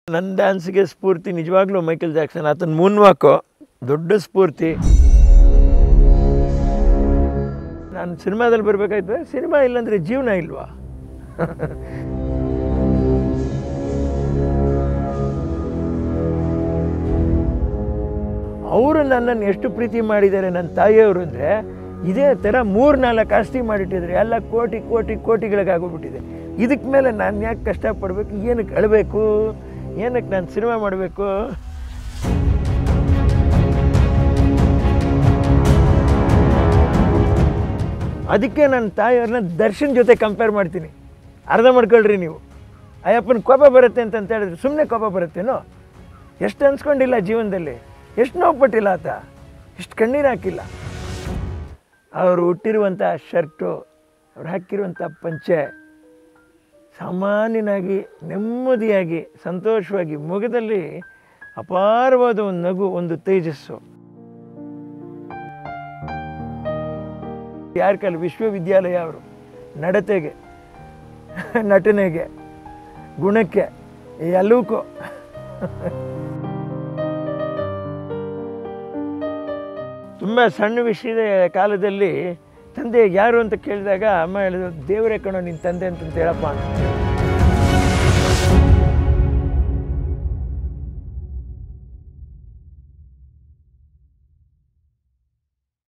ನನ್ನ ಡ್ಯಾನ್ಸ್ಗೆ ಸ್ಫೂರ್ತಿ ನಿಜವಾಗ್ಲೂ ಮೈಕಲ್ ಜಾಕ್ಸನ್ ಆತನ ಮೂನ್ ವಾಕು ದೊಡ್ಡ ಸ್ಫೂರ್ತಿ ನಾನು ಸಿನಿಮಾದಲ್ಲಿ ಬರಬೇಕಾಯ್ತು ಸಿನಿಮಾ ಇಲ್ಲಾಂದರೆ ಜೀವನ ಇಲ್ವಾ ಅವರು ನನ್ನನ್ನು ಎಷ್ಟು ಪ್ರೀತಿ ಮಾಡಿದ್ದಾರೆ ನನ್ನ ತಾಯಿಯವರು ಅಂದರೆ ಇದೇ ಥರ ಮೂರು ನಾಲ್ಕು ಆಸ್ತಿ ಮಾಡಿಟ್ಟಿದ್ದಾರೆ ಎಲ್ಲ ಕೋಟಿ ಕೋಟಿ ಕೋಟಿಗಳಿಗಾಗೋಗ್ಬಿಟ್ಟಿದೆ ಇದಕ್ಕೆ ಮೇಲೆ ನಾನು ಯಾಕೆ ಕಷ್ಟಪಡಬೇಕು ಏನಕ್ಕೆ ಅಳಬೇಕು ಏನಕ್ಕೆ ನಾನು ಸಿನಿಮಾ ಮಾಡಬೇಕು ಅದಕ್ಕೆ ನನ್ನ ತಾಯಿಯವ್ರನ್ನ ದರ್ಶನ್ ಜೊತೆ ಕಂಪೇರ್ ಮಾಡ್ತೀನಿ ಅರ್ಧ ಮಾಡ್ಕೊಳ್ರಿ ನೀವು ಅಯ್ಯಪ್ಪನ ಕೋಪ ಬರುತ್ತೆ ಅಂತ ಅಂತ ಹೇಳಿದ್ರೆ ಸುಮ್ಮನೆ ಕೋಪ ಬರುತ್ತೇನೋ ಎಷ್ಟು ಅನ್ಸ್ಕೊಂಡಿಲ್ಲ ಜೀವನದಲ್ಲಿ ಎಷ್ಟು ನೋವು ಪಟ್ಟಿಲ್ಲ ಆತ ಎಷ್ಟು ಕಣ್ಣೀರು ಹಾಕಿಲ್ಲ ಅವರು ಹುಟ್ಟಿರುವಂಥ ಶರ್ಟು ಅವ್ರು ಹಾಕಿರುವಂಥ ಪಂಚೆ ಸಾಮಾನ್ಯನಾಗಿ ನೆಮ್ಮದಿಯಾಗಿ ಸಂತೋಷವಾಗಿ ಮುಖದಲ್ಲಿ ಅಪಾರವಾದ ಒಂದು ನಗು ಒಂದು ತೇಜಸ್ಸು ಯಾರ ಕಾಲ ವಿಶ್ವವಿದ್ಯಾಲಯ ಅವರು ನಡತೆಗೆ ನಟನೆಗೆ ಗುಣಕ್ಕೆ ಎಲ್ಲವಕ್ಕೂ ತುಂಬ ಸಣ್ಣ ವಿಷಯದ ಕಾಲದಲ್ಲಿ ತಂದೆ ಯಾರು ಅಂತ ಕೇಳಿದಾಗ ಅಮ್ಮ ಹೇಳಿದ್ರು ದೇವರೇ ಕಣೋ ನಿನ್ನ ತಂದೆ ಅಂತ ಹೇಳಪ್ಪ ಅಂತ